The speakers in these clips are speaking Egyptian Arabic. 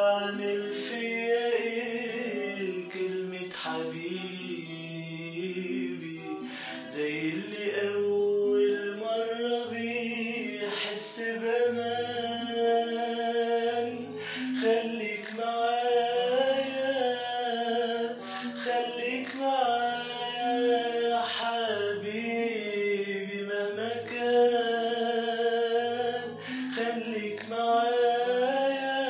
بتعمل فيا ايه كلمة حبيبي زي اللي أول مرة بيحس بأمان خليك معايا خليك معايا حبيبي مهما كان خليك معايا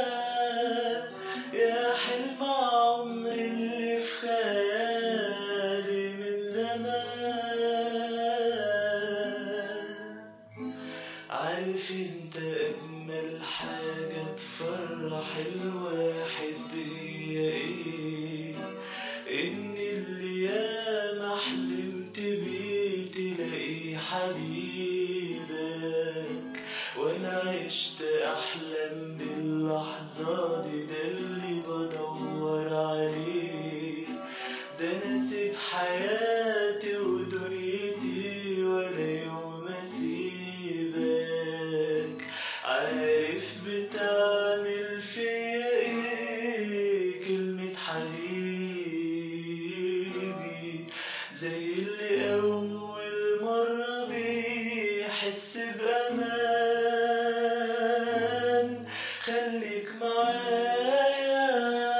يا حلم عمري اللي في خيالي من زمان عارف انت اجمل حاجة تفرح الواحد هي ايه ان اللي ياما حلمت بيه تلاقيه حبيبك وانا عشت احلم باللحظة دي ده اللي بدور عليه ده انا اسيب حياتي ودنيتي ولا يوم اسيبك عارف بتعمل فيا ايه كلمة حبيبي زي اللي اول مرة بيحس بامان خليك معايا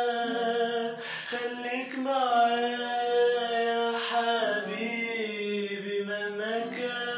خليك معايا يا حبيبي مهما كان